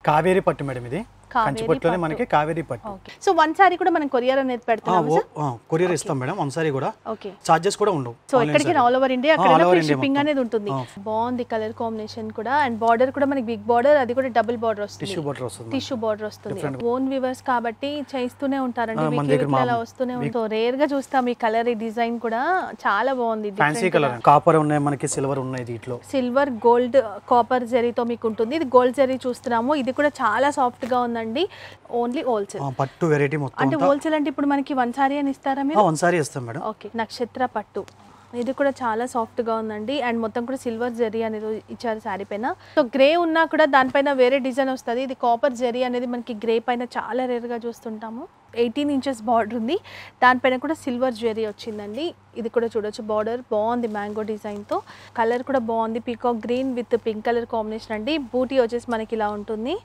కావేరి పట్టు మేడం ఇది కావేరి కంచిపట్టులోనే పట్టు. మనకి కావేరి పట్టు ఓకే సో వన్ సారీ కూడా మనం కొరియర్ అనేది పెడుతున్నాము సార్ కొరియర్ ఇస్తాం మేడం వన్సారి కూడా ఓకే చార్జెస్ కూడా ఉండవు సో ఎక్కడికి ఆల్ ఓవర్ ఇండియా అక్కడ all over free India shipping మొత్తం. అనేది ఉంటుంది ఆ. బాగుంది కలర్ కాంబినేషన్ కూడా అండ్ బార్డర్ కూడా మనకి బిగ్ బార్డర్ అది కూడా డబుల్ బార్డర్ వస్తుంది టిష్యూ బటర్ వస్తుంది టిష్యూ బార్డర్ వస్తుంది Different. ఓన్ వివర్స్ కాబట్టి చేస్తూనే ఉంటారండి ఆ, మన వీక్లీ దగ్గర వీక్లీ అలా మా- వస్తూనే ఉంటాం రేర్ గా చూస్తాం ఈ కలర్ ఈ డిజైన్ కూడా చాలా బాగుంది ఫ్యాన్సీ కలర్ కాపర్ ఉన్నాయి మనకి సిల్వర్ ఉన్నాయి దీంట్లో సిల్వర్ గోల్డ్ కాపర్ జరీతో మీకు ఉంటుంది ఇది గోల్డ్ జరీ చూస్తున్నాము ఇది కూడా చాలా సాఫ్ట్ గా ఉందండి ఓన్లీ హోల్సేల్ ఆ, పట్టు వెరైటీ మొత్తం అంటే హోల్సేల్ అంటే ఇప్పుడు మనకి వన్ సారీ అని ఇస్తారా మీరు వన్సారి ఇస్తాం మేడం ఓకే నక్షత్ర పట్టు ఇది కూడా చాలా సాఫ్ట్ గా ఉందండి అండ్ మొత్తం కూడా సిల్వర్ జరీ అనేది ఇచ్చారు శారీ పైన సో గ్రే ఉన్నా కూడా దానిపైన వేరే డిజైన్ వస్తుంది ఇది కాపర్ జరీ అనేది మనకి గ్రే పైన చాలా రేర్ గా చూస్తుంటాము ఎయిటీన్ ఇంచెస్ బార్డర్ ఉంది దానిపైన కూడా సిల్వర్ జరీ వచ్చిందండి ఇది కూడా చూడొచ్చు బార్డర్ బాగుంది మ్యాంగో డిజైన్తో కలర్ కూడా బాగుంది peacock green with pink colour combination అండి బూటీ వచ్చేసి మనకి ఇలా ఉంటుంది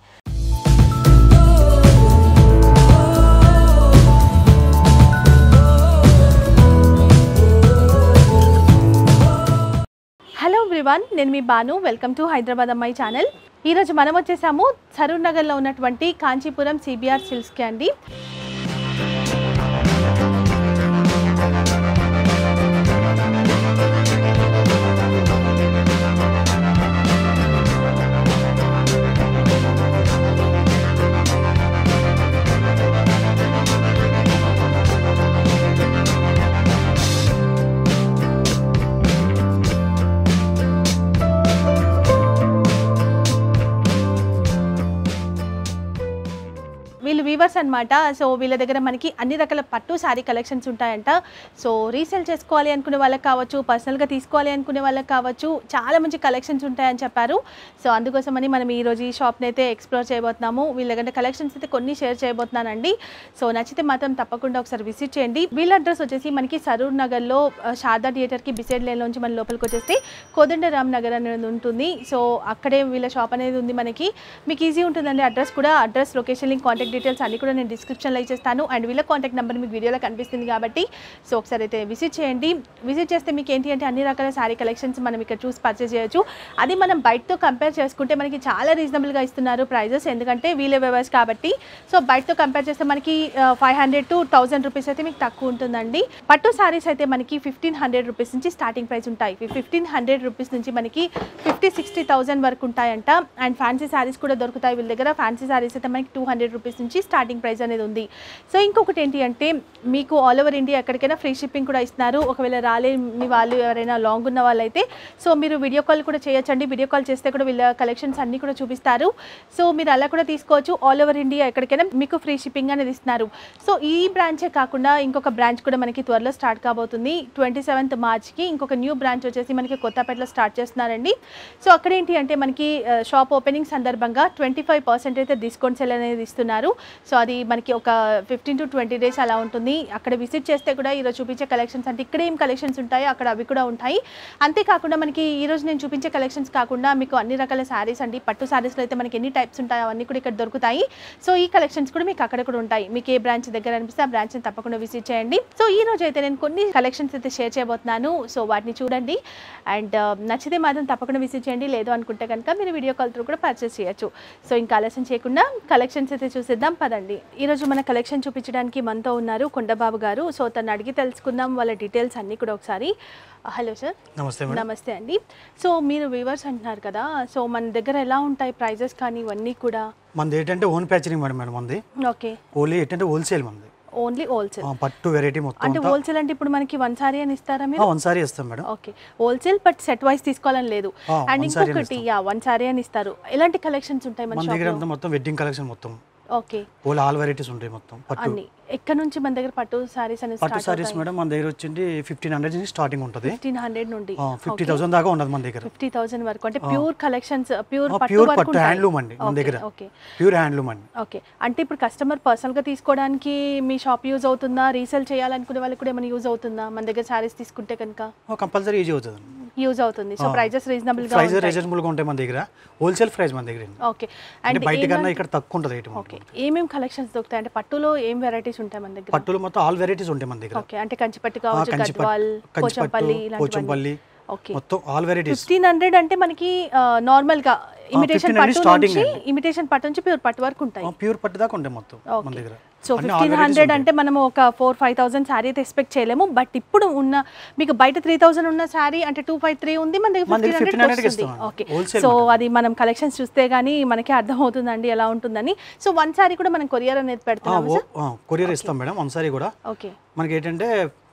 హలో ఎవ్రీవన్ నేను మీ బాను వెల్కమ్ టు హైదరాబాద్ అమ్మాయి ఛానల్ ఈరోజు మనం వచ్చేసాము సరూర్ నగర్లో ఉన్నటువంటి కాంచీపురం సిబిఆర్ సిల్స్కి అండి వీళ్ళు వీవర్స్ అన్నమాట సో వీళ్ళ దగ్గర మనకి అన్ని రకాల పట్టు శారీ కలెక్షన్స్ ఉంటాయంట సో రీసేల్ చేసుకోవాలి అనుకునే వాళ్ళకి కావచ్చు పర్సనల్గా తీసుకోవాలి అనుకునే వాళ్ళకి కావచ్చు చాలా మంచి కలెక్షన్స్ ఉంటాయని చెప్పారు సో అందుకోసమని మనం ఈరోజు ఈ షాప్ని అయితే ఎక్స్ప్లోర్ చేయబోతున్నాము వీళ్ళ దగ్గర కలెక్షన్స్ అయితే కొన్ని షేర్ చేయబోతున్నానండి సో నచ్చితే మాత్రం తప్పకుండా ఒకసారి విజిట్ చేయండి వీళ్ళ అడ్రస్ వచ్చేసి మనకి సరూర్ నగర్లో ఆ, శారదా థియేటర్కి బిసైడ్ లైన్లోంచి మన లోపలికి వచ్చేస్తే కోదండరామ్ నగర్ అనేది ఉంటుంది సో అక్కడే వీళ్ళ షాప్ అనేది ఉంది మనకి మీకు ఈజీ ఉంటుందండి అడ్రస్ కూడా address location link contact details అన్ని కూడా నేను డిస్క్రిప్షన్లో ఇచ్చేస్తాను అండ్ వీళ్ళ కాంటాక్ట్ నెంబర్ మీకు వీడియోలో కనిపిస్తుంది కాబట్టి సో ఒకసారి అయితే విజిట్ చేయండి విజిట్ చేస్తే మీకు ఏంటి అంటే అన్ని రకాల శారీ కలెక్షన్స్ మనం ఇక్కడ చూసి పర్చేస్ చేయొచ్చు అది మనం బయటతో కంపేర్ చేసుకుంటే మనకి చాలా రీజనబుల్గా ఇస్తున్నారు ప్రైజెస్ ఎందుకంటే వీళ్ళే వ్యవర్స్ కాబట్టి సో బయటతో కంపేర్ చేస్తే మనకి five hundred to thousand rupees అయితే మీకు తక్కువ ఉంటుందండి పట్టు శారీస్ అయితే మనకి ఫిఫ్టీన్ హండ్రెడ్ రూపీస్ నుంచి స్టార్టింగ్ ప్రైస్ ఉంటాయి ఫిఫ్టీన్ హండ్రెడ్ రూపీస్ నుంచి మనకి ఫిఫ్టీ సిక్స్టీ థౌసండ్ వరకు ఉంటాయంట అండ్ ఫ్యాన్సీ శారీస్ కూడా దొరుకుతాయి వీళ్ళ దగ్గర ఫ్యాన్సీ శారీస్ అయితే మనకి టూ హండ్రెడ్ రూపీస్ నుంచి స్టార్టింగ్ ప్రైస్ అనేది ఉంది సో ఇంకొకటి ఏంటి అంటే మీకు ఆల్ ఓవర్ ఇండియా ఎక్కడికైనా ఫ్రీ షిప్పింగ్ కూడా ఇస్తున్నారు ఒకవేళ రాలేని వాళ్ళు ఎవరైనా లాంగ్ ఉన్న వాళ్ళైతే సో మీరు వీడియో కాల్ కూడా చేయొచ్చండి వీడియో కాల్ చేస్తే కూడా వీళ్ళ కలెక్షన్స్ అన్నీ కూడా చూపిస్తారు సో మీరు అలా కూడా తీసుకోవచ్చు ఆల్ ఓవర్ ఇండియా ఎక్కడికైనా మీకు ఫ్రీ షిప్పింగ్ అనేది ఇస్తున్నారు సో ఈ బ్రాంచే కాకుండా ఇంకొక బ్రాంచ్ కూడా మనకి త్వరలో స్టార్ట్ కాబోతుంది ట్వంటీ సెవెంత్ మార్చ్కి ఇంకొక న్యూ బ్రాంచ్ వచ్చేసి మనకి కొత్తపేటలో స్టార్ట్ చేస్తున్నారండి సో అక్కడ ఏంటి అంటే మనకి షాప్ ఓపెనింగ్ సందర్భంగా ట్వంటీ ఫైవ్ పర్సెంట్ అయితే డిస్కౌంట్ సెల్ అనేది ఇస్తున్నారు సో అది మనకి ఒక ఫిఫ్టీన్ టు ట్వంటీ డేస్ అలా ఉంటుంది అక్కడ విజిట్ చేస్తే కూడా ఈరోజు చూపించే కలెక్షన్స్ అంటే ఇక్కడ ఏం కలెక్షన్స్ ఉంటాయో అక్కడ అవి కూడా ఉంటాయి అంతేకాకుండా మనకి ఈ రోజు నేను చూపించే కలెక్షన్స్ కాకుండా మీకు అన్ని రకాల శారీస్ అండి పట్టు శారీస్లో అయితే మనకి ఎన్ని టైప్స్ ఉంటాయో అవన్నీ కూడా ఇక్కడ దొరుకుతాయి సో ఈ కలెక్షన్స్ కూడా మీకు అక్కడ కూడా ఉంటాయి మీకు ఏ బ్రాంచ్ దగ్గర అనిపిస్తే ఆ బ్రాంచ్ని తప్పకుండా విజిట్ చేయండి సో ఈ రోజు అయితే నేను కొన్ని కలెక్షన్స్ అయితే షేర్ చేయబోతున్నాను సో వాటిని చూడండి అండ్ నచ్చితే మాత్రం తప్పకుండా విజిట్ చేయండి లేదు అనుకుంటే కనుక మీరు వీడియో కాల్ త్రూ కూడా పర్చేస్ చేయొచ్చు సో ఇంకా ఆలస్యం చేయకుండా కలెక్షన్స్ అయితే చూసేద్దాం పదండి ఈరోజు మన కలెక్షన్ చూపించడానికి మనతో ఉన్నారు కొండబాబు గారు సో తను అడిగి తెలుసుకుందాం వాళ్ళ డీటెయిల్స్ అన్నీ కూడా ఒకసారి హలో సార్ నమస్తే మేడం నమస్తే అండి సో మీరు వీవర్స్ అంటున్నారు కదా సో మన దగ్గర ఎలా ఉంటాయి ప్రైజెస్ కానీ ఇవన్నీ కూడా మనది ఏంటంటే ఓన్ ప్యాచరింగ్ మేడం మేడం మనది ఓకే ఓన్లీ ఏంటంటే హోల్సేల్ మనది ఓన్లీ హోల్సేల్ ఆ, పట్టు వెరైటీ మొత్తం అంటే హోల్సేల్ అంటే ఇప్పుడు మనకి వన్ సారీ అని ఇస్తారా మీరు వన్సారి ఇస్తాం madam okay wholesale but set wise తీసుకోవాలని లేదు ఆ, అండ్ one saree అని ఇంకొకటి యా వన్ సారీ అని ఇస్తారు ఎలాంటి కలెక్షన్స్ ఉంటాయి మన మన దగ్గర షాప్లో అంతా మొత్తం వెడ్డింగ్ కలెక్షన్ మొత్తం ఓకే ఓల్ ఆల్ వెరైటీస్ ఉంటాయి మొత్తం పట్టు అన్ని ఎక్కడ నుంచి మన దగ్గర పట్టు సారీస్ అనేది పట్టు స్టార్ట్ సారీస్ మేడం మన దగ్గర వచ్చింది ఫిఫ్టీన్ హండ్రెడ్ నుంచి స్టార్టింగ్ ఉంటుంది ఫిఫ్టీన్ హండ్రెడ్ నుండి ఫిఫ్టీ థౌసండ్ దాకా ఉండదు మన దగ్గర ఫిఫ్టీ థౌసండ్ వరకు అంటే ప్యూర్ కలెక్షన్స్ ప్యూర్ పట్టు ప్యూర్ వరకు పట్టు హ్యాండ్లూమ్ అండి మన దగ్గర ఓకే ప్యూర్ హ్యాండ్లూమ్ అండి ఓకే అంటే ఇప్పుడు కస్టమర్ పర్సనల్గా తీసుకోవడానికి మీ షాప్ యూజ్ అవుతుందా రీసేల్ చేయాలనుకునే వాళ్ళకి కూడా ఏమైనా యూజ్ అవుతుందా మన దగ్గర సారీస్ తీసుకుంటే కనుక కంపల్సరీ ఈజీ అవుతుంది యూజ్ అవుతుంది సో ప్రైజెస్ రీజనబుల్గా ప్రైస్ రీజనబుల్గా ఉంటాయి మన దగ్గర హోల్సేల్ ప్రైస్ మన దగ్గర ఓకే అంటే అండ్ బయట కన్నా ఇక్కడ తక్కువ ఉంటుంది రేటు ఓకే ఏమేం కలెక్షన్స్ దొరుకుతాయి అంటే పట్టులో ఏం వెరైటీస్ ఉంటాయి మన దగ్గర పట్టులో మొత్తం ఆల్ వెరైటీస్ ఉంటాయి మన దగ్గర ఓకే అంటే కంచిపట్టు కావచ్చు కంచిపట్టు, గద్వాల్ కంచిపట్టు, పోచంపల్లి ఇలాంటివన్నీ పోచంపల్లి మొత్తం మొత్తం ఆల్ వెరైటీస్ ఫిఫ్టీన్ హండ్రెడ్ అంటే మనకి నార్మల్ గా ఇమిటేషన్ 1500 పట్టు starting నుంచి అండి. ఇమిటేషన్ పట్టు నుంచి ప్యూర్ పట్టు వరకు ఉంటాయి ప్యూర్ పట్టు దాకా ఉంటాయి మొత్తం మన Okay. దగ్గర సో అన్ని all ఫిఫ్టీన్ varieties హండ్రెడ్ ఉంటాయి. అంటే మనం ఒక ఫోర్ ఫైవ్ థౌసండ్ శారీ అయితే ఎక్స్పెక్ట్ చేయలేము బట్ ఇప్పుడు ఉన్న మీకు బయట త్రీ థౌసండ్ ఉన్న శారీ అంటే టూ ఫైవ్ త్రీ ఉంది మన దగ్గర మన దగ్గర ఫిఫ్టీన్ 1500 హండ్రెడ్ కి వస్తుంది ఇస్తాం ఓకే Wholesale సో మాట. అది మనం కలెక్షన్స్ చూస్తే గానీ మనకి అర్థం అవుతుందండి ఎలా ఉంటుందని సో వన్ శారీ కూడా మనం కొరియర్ అనేది పెడుతున్నాము సార్ కొరియర్ ఇస్తాం మేడం ఒకసారి కూడా ఓకే మనకి ఏంటంటే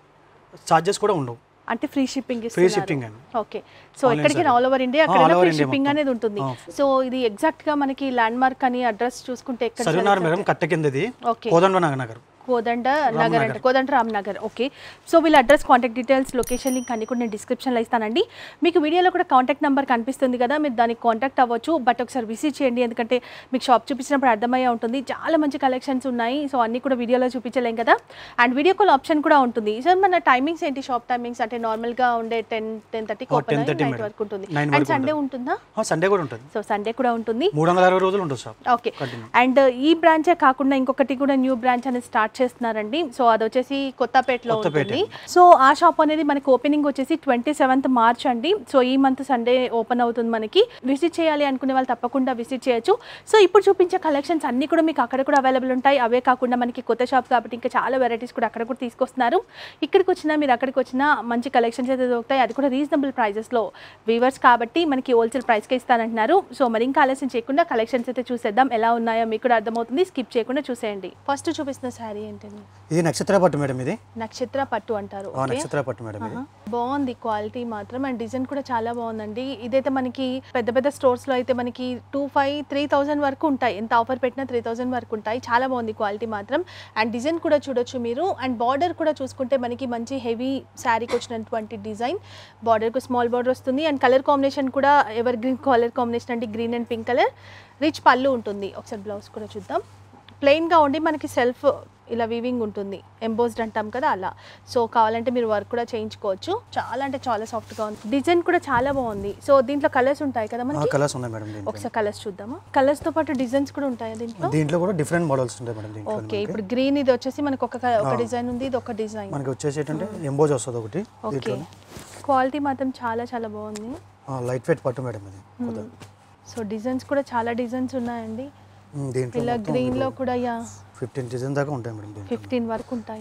చార్జెస్ కూడా ఉండవు అంటే ఫ్రీ షిప్పింగ్ ఫ్రీ షిప్పింగ్ అండి ఓకే సో ఎక్కడికి ఆల్ ఓవర్ ఇండియా all అక్కడ over ఫ్రీ India షిప్పింగ్ మొత్తం. అనేది ఉంటుంది ఆ. సో ఇది ఎగ్జాక్ట్ గా మనకి ల్యాండ్ మార్క్ అని అడ్రస్ చూసుకుంటే ఎక్కడ సరినార్ మేడం కట్ట కిందది ఓకే కోదండ నగర్ నగర్ కోదండ నగర్ అంటే కోదండ రామ్ నగర్ ఓకే సో వీళ్ళ address contact details location link అన్ని కూడా నేను డిస్క్రిప్షన్లో ఇస్తానండి మీకు వీడియోలో కూడా కాంటాక్ట్ నెంబర్ కనిపిస్తుంది కదా మీరు దానికి కాంటాక్ట్ అవ్వచ్చు బట్ ఒకసారి విజిట్ చేయండి ఎందుకంటే మీకు షాప్ చూపించినప్పుడు అర్థమయ్యే ఉంటుంది చాలా మంచి కలెక్షన్స్ ఉన్నాయి సో అన్ని కూడా వీడియోలో చూపించలేం కదా అండ్ వీడియో కాల్ ఆప్షన్ కూడా ఉంటుంది సార్ మన టైమింగ్స్ ఏంటి షాప్ టైమింగ్స్ అంటే నార్మల్గా ఉండే టెన్ టెన్ థర్టీకి Oh, ఓపెన్ 10:30 నైట్ మేడం. వరకు ఉంటుంది 9 అండ్ వరకు సండే ఉంటుంది. ఉంటుందా సండే కూడా ఉంటుంది సో సండే కూడా ఉంటుంది మూడు వందల అరవై రోజులు ఉంటుంది షాప్ ఓకే Continue. అండ్ ఈ బ్రాంచే కాకుండా ఇంకొకటి కూడా న్యూ బ్రాంచ్ అనేది స్టార్ట్ చేస్తున్నారండి సో అది వచ్చేసి కొత్తపేటలో కొత్తపేట. ఉంటుంది సో ఆ షాప్ అనేది మనకి ఓపెనింగ్ వచ్చేసి ట్వంటీ సెవెంత్ మార్చ్ అండి సో ఈ మంత్ సండే ఓపెన్ అవుతుంది మనకి విజిట్ చేయాలి అనుకునే వాళ్ళు తప్పకుండా విజిట్ చేయొచ్చు సో ఇప్పుడు చూపించే కలెక్షన్స్ అన్ని కూడా మీకు అక్కడ కూడా అవైలబుల్ ఉంటాయి అవే కాకుండా మనకి కొత్త షాప్ కాబట్టి ఇంకా చాలా వెరైటీస్ కూడా అక్కడ కూడా తీసుకొస్తున్నారు ఇక్కడికి వచ్చినా మీరు అక్కడికి వచ్చినా మంచి కలెక్షన్స్ అయితే దొరుకుతాయి అది కూడా రీజనబుల్ ప్రైజెస్లో వీవర్స్ కాబట్టి మనకి హోల్సేల్ ప్రైస్కే ఇస్తానంటున్నారు సో మరి ఇంకా ఆలస్యం చేయకుండా కలెక్షన్స్ అయితే చూసేద్దాం ఎలా ఉన్నాయో మీకు కూడా అర్థమవుతుంది స్కిప్ చేయకుండా చూసేయండి ఫస్ట్ చూపిస్తున్న శారీ ఏంటండి ఇది నక్షత్ర పట్టు మేడం ఇది నక్షత్ర పట్టు అంటారు ఆ, ఓకే నక్షత్ర పట్టు మేడం ఇది ఆహా. బాగుంది క్వాలిటీ మాత్రం అండ్ డిజైన్ కూడా చాలా బాగుందండి ఇదైతే మనకి పెద్ద పెద్ద స్టోర్స్ లో అయితే మనకి టూ ఫైవ్ త్రీ థౌసండ్ వరకు ఉంటాయి ఎంత ఆఫర్ పెట్టినా త్రీ థౌసండ్ వరకు ఉంటాయి చాలా బాగుంది క్వాలిటీ మాత్రం అండ్ డిజైన్ కూడా చూడొచ్చు మీరు అండ్ బార్డర్ కూడా చూసుకుంటే మనకి మంచి హెవీ శారీకి వచ్చినటువంటి డిజైన్ బార్డర్కు స్మాల్ బార్డర్ వస్తుంది అండ్ కలర్ కాంబినేషన్ కూడా ఎవర్ గ్రీన్ కలర్ కాంబినేషన్ అంటే green and pink colour rich పళ్ళు ఉంటుంది ఒకసారి బ్లౌజ్ కూడా చూద్దాం ప్లెయిన్గా ఉండి మనకి సెల్ఫ్ ఇలా వీవింగ్ ఉంటుంది ఎంబోస్డ్ అంటాం కదా అలా సో కావాలంటే మీరు వర్క్ కూడా చేయించుకోవచ్చు చాలా అంటే చాలా సాఫ్ట్గా ఉంది డిజైన్ కూడా చాలా బాగుంది సో దీంట్లో కలర్స్ ఉంటాయి కదా మనకి కలర్స్ ఉన్నాయి మేడం దీంట్లో ఒకసారి కలర్స్ చూద్దామా కలర్స్ తో పాటు డిజైన్స్ కూడా ఉంటాయా దీంట్లో దీంట్లో కూడా డిఫరెంట్ మోడల్స్ ఉంటాయి మేడం దీంట్లో ఓకే ఇప్పుడు గ్రీన్ ఇది వచ్చేసి మనకి ఒక క- ఒక డిజైన్ ఉంది ఇది ఒక డిజైన్ మనకి వచ్చేసి ఏంటంటే ఎంబోజ్ వస్తుంది ఒకటి ఓకే దీంట్లో క్వాలిటీ మాత్రం చాలా చాలా బాగుంది లైట్ వెయిట్ పట్టు మేడం ఇది కొత్త. సో డిజైన్స్ కూడా చాలా డిజైన్స్ ఉన్నాయండి ఉమ్, దీంట్లో ఇలా గ్రీన్ లో కూడా యా ఫిఫ్టీన్ డిజైన్ దాకా ఉంటాయి మేడం దీంట్లో ఫిఫ్టీన్ వరకు ఉంటాయి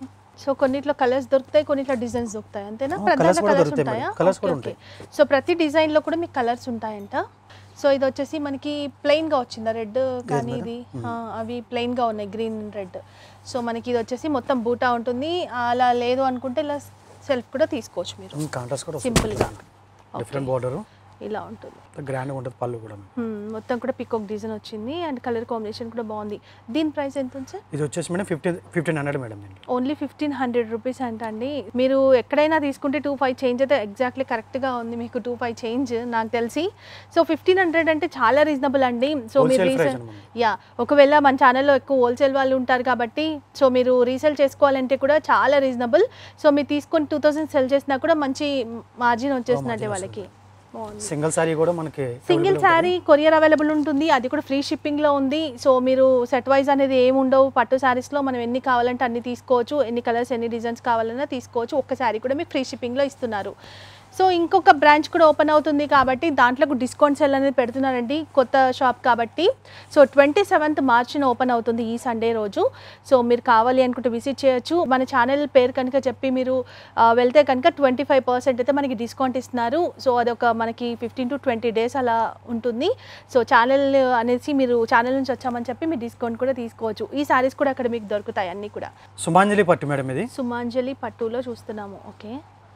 సో కొన్నిట్లో కలర్స్ దొరుకుతాయి కొన్నిట్లో డిజైన్స్ దొరుకుతాయి అంతేనా ఆ, ప్రధాన colours కూడా కలర్స్ దొరుకుతాయి ఉంటాయా మేడం. Colours ఓకే, కూడా ఓకే. సో ప్రతి డిజైన్ లో కూడా మీకు కలర్స్ ఉంటాయంట సో ఇది వచ్చేసి మనకి ప్లెయిన్ గా వచ్చిందా రెడ్ కానీ ఇది ఆ, అవి ప్లెయిన్ గా ఉన్నాయి గ్రీన్ రెడ్ సో మనకి ఇది వచ్చేసి మొత్తం బూటా ఉంటుంది అలా లేదు అనుకుంటే ఇలా సెల్ఫ్ కూడా తీసుకోవచ్చు మీరు కాంట్రాస్ట్ కూడా సింపుల్ గా డిఫరెంట్ బార్డర్ ఇలా ఉంటుంది గ్రాండ్గా ఉంటుంది పళ్ళు కూడా హ్మ్, మొత్తం కూడా పికాక్ డిజైన్ వచ్చింది అండ్ కలర్ కాంబినేషన్ కూడా బాగుంది దీని ప్రైస్ ఎంత ఉంది సార్ ఇది వచ్చేసి madam fifteen fifteen hundred madam దీంట్లో ఓన్లీ ఫిఫ్టీన్ హండ్రెడ్ రూపీస్ అంట అండి మీరు ఎక్కడైనా తీసుకుంటే టూ ఫైవ్ చేంజ్ అయితే ఎగ్జాక్ట్లీ కరెక్ట్గా ఉంది మీకు టూ ఫైవ్ చేంజ్ నాకు తెలిసి సో ఫిఫ్టీన్ హండ్రెడ్ అంటే చాలా రీజనబుల్ అండి సో మీరు Wholesale price రీసెల్ అన్నమాట. యా ఒకవేళ మన ఛానల్లో ఎక్కువ హోల్సేల్ వాళ్ళు ఉంటారు కాబట్టి సో మీరు రీసేల్ చేసుకోవాలంటే కూడా చాలా రీజనబుల్ సో మీరు తీసుకొని టూ థౌసండ్ సెల్ చేసినా కూడా మంచి మార్జిన్ వచ్చేసినట్టే వాళ్ళకి బాగుంది సింగిల్ సారీ కూడా మనకి సింగిల్ శారీ కొరియర్ అవైలబుల్ ఉంటుంది అది కూడా ఫ్రీ షిప్పింగ్లో ఉంది సో మీరు సెట్ వైజ్ అనేది ఏమి ఉండవు పట్టు శారీస్లో మనం ఎన్ని కావాలంటే అన్ని తీసుకోవచ్చు ఎన్ని కలర్స్ ఎన్ని డిజైన్స్ కావాలన్నా తీసుకోవచ్చు ఒక్క శారీ కూడా మీకు ఫ్రీ షిప్పింగ్లో ఇస్తున్నారు సో ఇంకొక బ్రాంచ్ కూడా ఓపెన్ అవుతుంది కాబట్టి దాంట్లో డిస్కౌంట్ సెల్ అనేది పెడుతున్నారండి కొత్త షాప్ కాబట్టి సో ట్వంటీ సెవెంత్ మార్చిన ఓపెన్ అవుతుంది ఈ సండే రోజు సో మీరు కావాలి అనుకుంటే విజిట్ చేయొచ్చు మన ఛానల్ పేరు కనుక చెప్పి మీరు ఆ, వెళ్తే కనుక ట్వంటీ ఫైవ్ పర్సెంట్ అయితే మనకి డిస్కౌంట్ ఇస్తున్నారు సో అదొక మనకి ఫిఫ్టీన్ టు ట్వంటీ డేస్ అలా ఉంటుంది సో ఛానల్ అనేసి మీరు ఛానల్ నుంచి వచ్చామని చెప్పి మీరు డిస్కౌంట్ కూడా తీసుకోవచ్చు ఈ సారీస్ కూడా అక్కడ మీకు దొరుకుతాయి అన్నీ కూడా సుమాంజలి పట్టు మేడం ఇది సుమాంజలి పట్టులో చూస్తున్నాము ఓకే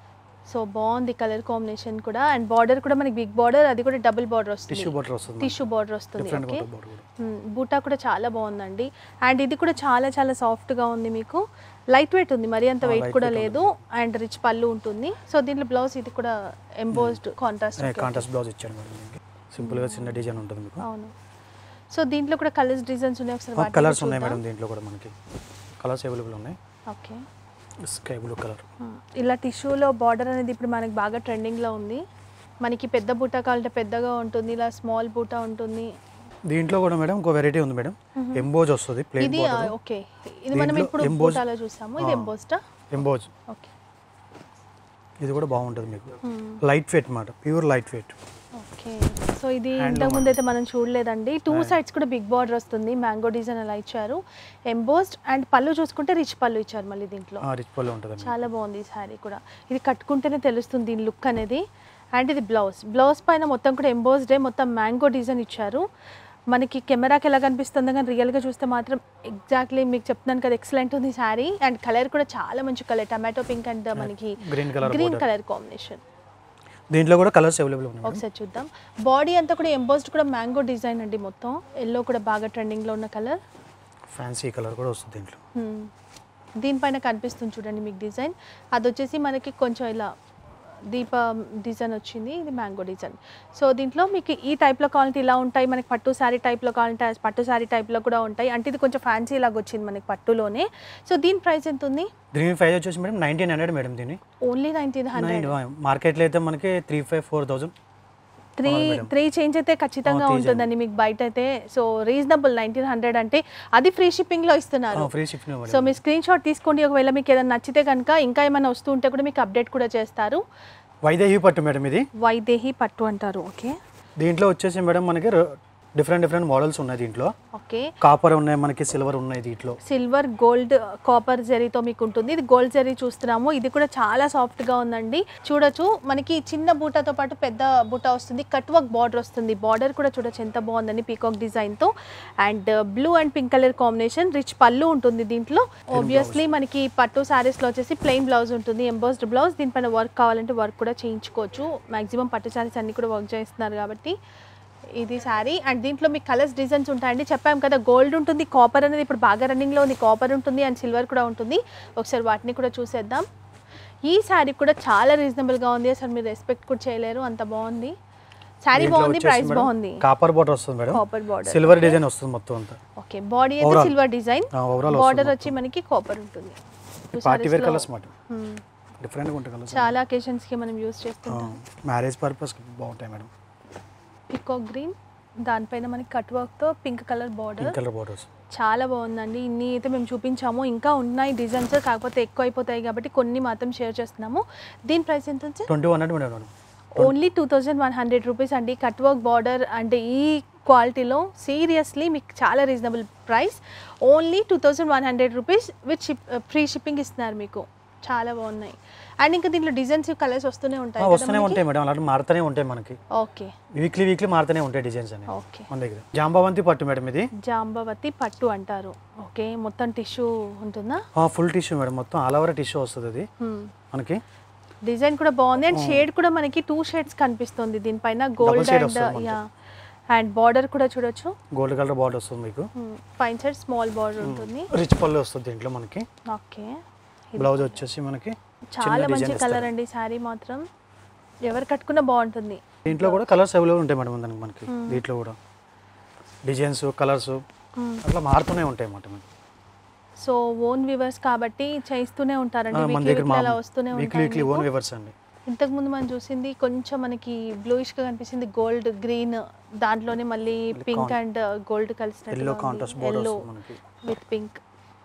సో బాగుంది కలర్ కాంబినేషన్ కూడా అండ్ బార్డర్ కూడా మనకి బిగ్ బార్డర్ అది కూడా డబుల్ బార్డర్ వస్తుంది టిష్యూ బార్డర్ వస్తుంది టిష్యూ బార్డర్ వస్తుంది డిఫరెంట్ ఓకే బార్డర్ కూడా మ్మ్. బూటా కూడా చాలా బాగుందండి అండ్ ఇది కూడా చాలా చాలా సాఫ్ట్గా ఉంది మీకు లైట్ వెయిట్ ఉంది మరి అంత ఆ, వెయిట్ light కూడా weight లేదు అండ్ రిచ్ పళ్ళు ఉంటుంది సో దీంట్లో బ్లౌజ్ ఇది కూడా ఎంబోస్డ్ కాంట్రాస్ట్ కాంట్రాస్ట్ బ్లౌజ్ ఇచ్చాను మేడం దీనికి సింపుల్గా చిన్న డిజైన్ ఉంటుంది మీకు అవును సో దీంట్లో కూడా కలర్స్ డిజైన్స్ ఉన్నాయి ఒకసారి వాటిని కలర్స్ కూడా ఉన్నాయి చూద్దాం. మేడం దీంట్లో కూడా మనకి కలర్స్ అవైలబుల్ ఉన్నాయి ఓకే స్కై బ్లూ కలర్ మ్మ్. ఇలా టిష్యూలో బార్డర్ అనేది ఇప్పుడు మనకి బాగా ట్రెండింగ్లో ఉంది మనకి పెద్ద బూటా కావాలంటే పెద్దగా ఉంటుంది ఇలా స్మాల్ బూటా ఉంటుంది దీంట్లో కూడా మేడం ఇంకో వెరైటీ ఉంది మేడం ఎంబోజ్ వస్తుంది ప్లెయిన్ ఇది ఆ, బార్డర్ ఓకే ఇది మనం దీంట్లో ఇప్పుడు embossed- బూటాలో చూసాము ఇది ఆ. ఎంబోస్టా ఎంబోజ్ ఓకే ఇది కూడా బాగుంటుంది మీకు లైట్ వెయిట్ మాట pure light weight okay so ఇది ఇంతకు ముందు అయితే మనం చూడలేదండి టూ సైడ్స్ కూడా బిగ్ బార్డర్ వస్తుంది మ్యాంగో డిజైన్ అలా ఇచ్చారు ఎంబోస్డ్ అండ్ పళ్ళు చూసుకుంటే రిచ్ పళ్ళు ఇచ్చారు మళ్ళీ దీంట్లో రిచ్ పళ్ళు ఉంటుంది చాలా బాగుంది ఈ శారీ కూడా ఇది కట్టుకుంటేనే తెలుస్తుంది దీని లుక్ అనేది అండ్ ఇది బ్లౌజ్ బ్లౌజ్ పైన మొత్తం కూడా ఎంబోస్డే మొత్తం మ్యాంగో డిజైన్ ఇచ్చారు మనకి కెమెరాకి ఎలా కనిపిస్తుందో కానీ రియల్గా చూస్తే మాత్రం ఎగ్జాక్ట్లీ మీకు చెప్తున్నాను కదా ఎక్సలెంట్ ఉంది శారీ అండ్ కలర్ కూడా చాలా మంచి కలర్ టమాటో పింక్ అండ్ మనకి green colour green colour combination దీంట్లో కూడా కలర్స్ అవైలబుల్ ఉన్నాయి మేడం. ఒకసారి చూద్దాం బాడీ అంతా కూడా ఎంబోస్డ్ కూడా మ్యాంగో డిజైన్ అండి మొత్తం ఎల్లో కూడా బాగా ట్రెండింగ్లో ఉన్న కలర్ ఫ్యాన్సీ కలర్ కూడా వస్తుంది దీంట్లో దీనిపైన కనిపిస్తుంది చూడండి మీకు డిజైన్ అది వచ్చేసి మనకి కొంచెం ఇలా దీప డిజైన్ వచ్చింది ఇది మ్యాంగో డిజైన్ సో దీంట్లో మీకు ఈ టైప్లో కావాలంటే ఇలా ఉంటాయి మనకి పట్టు శారీ టైప్లో కావాలంటే పట్టు శారీ టైప్లో కూడా ఉంటాయి అంటే ఇది కొంచెం ఫ్యాన్సీ లాగా వచ్చింది మనకి పట్టులోనే సో దీని ప్రైస్ ఎంత ఉంది దీని ప్రైస్ వచ్చేసి మేడం నైన్టీన్ హండ్రెడ్ మేడం దీన్ని ఓన్లీ నైన్టీన్ హండ్రెడ్ మార్కెట్లో అయితే మనకి three five four thousand three three change అయితే ఖచ్చితంగా ఉంటుందండి మీకు బయట అయితే సో రీజనబుల్ నైన్టీన్ హండ్రెడ్ అంటే అది ఫ్రీ షిప్పింగ్లో ఇస్తున్నారు ఫ్రీ షిప్పింగ్ సో మీ స్క్రీన్ షాట్ తీసుకోండి ఒకవేళ మీకు ఏదైనా నచ్చితే కనుక ఇంకా ఏమైనా వస్తూ ఉంటే కూడా మీకు అప్డేట్ కూడా చేస్తారు వైదేహి పట్టు మేడం ఇది వైదేహి పట్టు అంటారు ఓకే దీంట్లో వచ్చేసి మేడం మనకి డిఫరెంట్ డిఫరెంట్ మోడల్స్ ఉన్నాయి దీంట్లో ఓకే కాపర్ ఉన్నాయి మనకి సిల్వర్ ఉన్నాయి దీంట్లో సిల్వర్ గోల్డ్ కాపర్ జరీతో మీకు ఉంటుంది ఇది గోల్డ్ జరీ చూస్తున్నాము ఇది కూడా చాలా సాఫ్ట్గా ఉందండి చూడొచ్చు మనకి చిన్న బూటాతో పాటు పెద్ద బూటా వస్తుంది కట్ వర్క్ బార్డర్ వస్తుంది బార్డర్ కూడా చూడొచ్చు ఎంత బాగుందండి పీకాక్ డిజైన్తో and blue and pink colour combination rich పళ్ళు ఉంటుంది దీంట్లో ఆబ్వియస్లీ మనకి పట్టు శారీస్లో వచ్చేసి ప్లెయిన్ బ్లౌజ్ ఉంటుంది ఎంబోస్డ్ బ్లౌజ్ దీనిపైన వర్క్ కావాలంటే వర్క్ కూడా చేయించుకోవచ్చు మాక్సిమం పట్టు శారీస్ అన్ని కూడా వర్క్ చేస్తున్నారు కాబట్టి ఇది శారీ అండ్ దీంట్లో మీకు కలర్స్ డిజైన్స్ ఉంటాయండి చెప్పాం కదా గోల్డ్ ఉంటుంది కాపర్ అనేది ఇప్పుడు బాగా రన్నింగ్లో ఉంది కాపర్ ఉంటుంది అండ్ సిల్వర్ కూడా ఉంటుంది ఒకసారి వాటిని కూడా చూసేద్దాం ఈ శారీ కూడా చాలా రీజనబుల్గా ఉంది అసలు మీరు రెస్పెక్ట్ కూడా చేయలేరు అంత బాగుంది శారీ బాగుంది ప్రైస్ బాగుంది కాపర్ బార్డర్ వస్తుంది madam copper border silver design వస్తుంది మొత్తం అంతా ఓకే బాడీ అయితే Overall. Silver design overall border వచ్చి మనకి కాపర్ ఉంటుంది Two పార్టీ వేర్ sarees లో, కలర్స్ మాట hmm, డిఫరెంట్గా ఉంటాయి కలర్స్ చాలా occasions కి మనం యూస్ చేస్తుంటాం మ్యారేజ్ పర్పస్ బాగుంటాయి మేడం పికాక్ గ్రీన్ దానిపైన మనకి కట్ వర్క్తో pink colour border pink colour borders చాలా బాగుందండి ఇన్ని అయితే మేము చూపించాము ఇంకా ఉన్నాయి డిజైన్స్ కాకపోతే ఎక్కువ అయిపోతాయి కాబట్టి కొన్ని మాత్రం షేర్ చేస్తున్నాము దీని ప్రైస్ ఎంత ఉంది twenty one hundred madam only two thousand one hundred rupees అండి కట్ వర్క్ బార్డర్ అంటే ఈ క్వాలిటీలో సీరియస్లీ మీకు చాలా reasonable price only two thousand one hundred rupees with ship free shipping ఇస్తున్నారు మీకు చాలా బాగున్నాయి అండ్ ఇంకా దీంట్లో డిజైన్స్ కలర్స్ వస్తూనే ఉంటాయి వస్తూనే ఉంటాయి మేడం అలాంటి మారుతూనే ఉంటాయి మనకి ఓకే వీక్లీ వీక్లీ మారుతూనే ఉంటాయి డిజైన్స్ అనేవి ఓకే మన దగ్గర జాంబావంతి పట్టు మేడం ఇది జాంబవతి పట్టు అంటారు ఓకే మొత్తం టిష్యూ ఉంటుందా ఫుల్ టిష్యూ మేడం మొత్తం ఆల్ ఓవర్ టిష్యూ వస్తుంది అది Hmm. మనకి డిజైన్ కూడా బాగుంది అండ్ షేడ్ కూడా మనకి టూ షేడ్స్ కనిపిస్తుంది దీనిపైన గోల్డ్ shade అండ్ వస్తుంది మనకి. యా అండ్ బార్డర్ కూడా చూడొచ్చు గోల్డ్ కలర్ బార్డర్ వస్తుంది మీకు పైన సైడ్ స్మాల్ బార్డర్ ఉంటుంది రిచ్ పళ్ళు వస్తుంది దీంట్లో మనకి ఓకే బ్లౌజ్ వచ్చేసి మనకి చాలా మంచి design కలర్ అండి శారీ మాత్రం ఎవరు కట్టుకున్నా బాగుంటుంది దీంట్లో కూడా కలర్స్ అవైలబుల్ ఉంటాయి మేడం దానికి మనకి దీంట్లో కూడా డిజైన్స్ కలర్స్ Hmm. అట్లా మారుతూనే ఉంటాయి అన్నమాట మనకి. సో ఓన్ వ్యూవర్స్ కాబట్టి చేస్తూనే ఆ, ఉంటారండి మన వీక్లీ దగ్గర వీక్లీ అలా వస్తూనే వీక్లీ వీక్లీ ఓన్ ఉంటాయి వివర్స్ అండి ఇంతకు ముందు మనం చూసింది కొంచెం మనకి బ్లూయిష్ గా కనిపిస్తుంది గోల్డ్ గ్రీన్ దాంట్లోనే మళ్ళీ pink con- and gold yellow contrast కలిసినట్టు బోర్డర్ ఎల్లో వస్తుంది మనకి with pink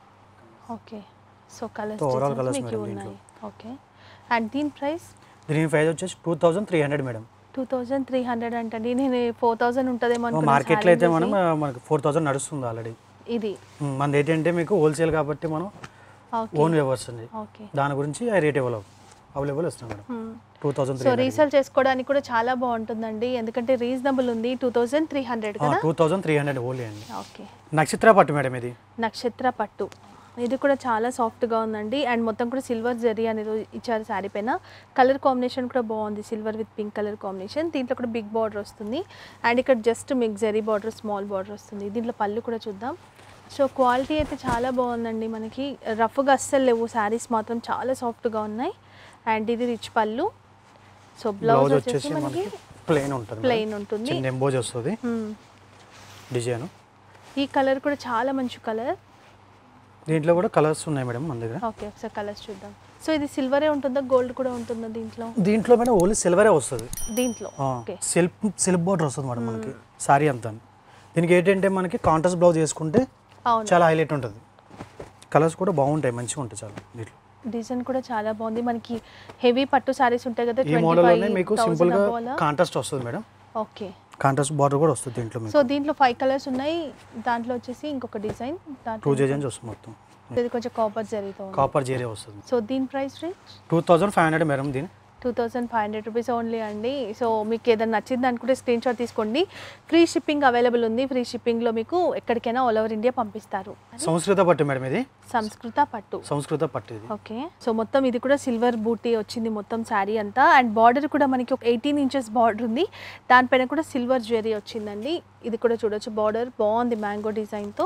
okay so colours So, overall colours మీకు మేడం ఉన్నాయి ఓకే అండ్ దీని ప్రైస్ దీని ప్రైస్ వచ్చేసి two thousand three hundred madam two thousand three hundred అంటండి నేను ఫోర్ థౌజండ్ ఉంటుందేమో అనుకున్నా మార్కెట్లో అయితే saree మనం చూసి. ఆ, మనకి ఫోర్ థౌజండ్ నడుస్తుంది ఆల్రెడీ ఇది మనది ఏంటంటే మీకు హోల్సేల్ కాబట్టి మనం ఓకే ఓన్ వివర్స్ అండి ఓకే దాని గురించి ఆ రేట్ అవైలబుల్ అవైలబుల్ ఇస్తున్నాం madam two thousand so three resale చేసుకోవడానికి కూడా చాలా బాగుంటుందండి ఎందుకంటే రీజనబుల్ ఉంది టూ థౌజండ్ త్రీ హండ్రెడ్ కదా two thousand three hundred only అండి ఓకే నక్షత్ర పట్టు మేడం ఇది నక్షత్ర పట్టు ఇది కూడా చాలా సాఫ్ట్గా ఉందండి అండ్ మొత్తం కూడా సిల్వర్ జరీ అనేది ఇచ్చారు శారీ పైన కలర్ కాంబినేషన్ కూడా బాగుంది silver with pink colour combination దీంట్లో కూడా బిగ్ బార్డర్ వస్తుంది అండ్ ఇక్కడ జస్ట్ మీకు జరీ బార్డర్ స్మాల్ బార్డర్ వస్తుంది దీంట్లో పళ్ళు కూడా చూద్దాం సో క్వాలిటీ అయితే చాలా బాగుందండి మనకి రఫ్గా అస్సలు లేవు శారీస్ మాత్రం చాలా సాఫ్ట్గా ఉన్నాయి అండ్ ఇది రిచ్ పళ్ళు సో బ్లౌజ్ బ్లౌజ్ వచ్చేసి వచ్చేసి మనకి మనకి ప్లెయిన్ ఉంటుంది ప్లెయిన్ ఉంటుంది చిన్న ఎంబోజ్ వస్తుంది Hmm. డిజైన్ ఈ కలర్ కూడా చాలా మంచి కలర్ దీంట్లో కూడా కలర్స్ ఉన్నాయి మేడం మన దగ్గర ఓకే ఒకసారి కలర్స్ చూద్దాం సో ఇది సిల్వరే ఉంటుందా గోల్డ్ కూడా ఉంటుందా దీంట్లో దీంట్లో మేడం ఓన్లీ సిల్వరే వస్తుంది దీంట్లో ఓకే సెల్ఫ్ సెల్ఫ్ బోర్డర్ వస్తుంది మేడం మనకి సారీ అంతా దీనికి ఏంటంటే మనకి కాంట్రాస్ట్ బ్లౌజ్ వేసుకుంటే అవును చాలా హైలైట్ ఉంటుంది కలర్స్ కూడా బాగుంటాయి మంచిగా ఉంటాయి చాలా దీంట్లో డిజైన్ కూడా చాలా బాగుంది మనకి హెవీ పట్టు సారీస్ ఉంటాయి కదా ఈ మోడల్లోనే మీకు సింపుల్గా కాంట్రాస్ట్ వస్తుంది మేడం ఓకే కాంట్రాస్ట్ బార్డర్ కూడా వస్తుంది దీంట్లో మీకు సో దీంట్లో ఫైవ్ కలర్స్ ఉన్నాయి దాంట్లో వచ్చేసి ఇంకొక డిజైన్ టూ దాంట్లో డిజైన్స్ వస్తుంది మొత్తం ఇది కొంచెం కాపర్ జరీతో ఉంది. కాపర్ జేరే వస్తుంది సో దీని price range two thousand five hundred madam దీని two thousand five hundred rupees only అండి సో మీకు ఏదైనా నచ్చింది అనుకుంటే స్క్రీన్ షాట్ తీసుకోండి ఫ్రీ షిప్పింగ్ అవైలబుల్ ఉంది ఫ్రీ షిప్పింగ్లో మీకు ఎక్కడికైనా ఆల్ ఓవర్ ఇండియా పంపిస్తారు సంస్కృత పట్టు మేడం ఇది సంస్కృత పట్టు సంస్కృత పట్టు ఇది ఓకే సో మొత్తం ఇది కూడా సిల్వర్ బూటీ వచ్చింది మొత్తం శారీ అంతా అండ్ బార్డర్ కూడా మనకి ఒక ఎయిటీన్ ఇంచెస్ బార్డర్ ఉంది దానిపైన కూడా సిల్వర్ జ్యువెలరీ వచ్చిందండి ఇది కూడా చూడొచ్చు బార్డర్ బాగుంది మ్యాంగో డిజైన్తో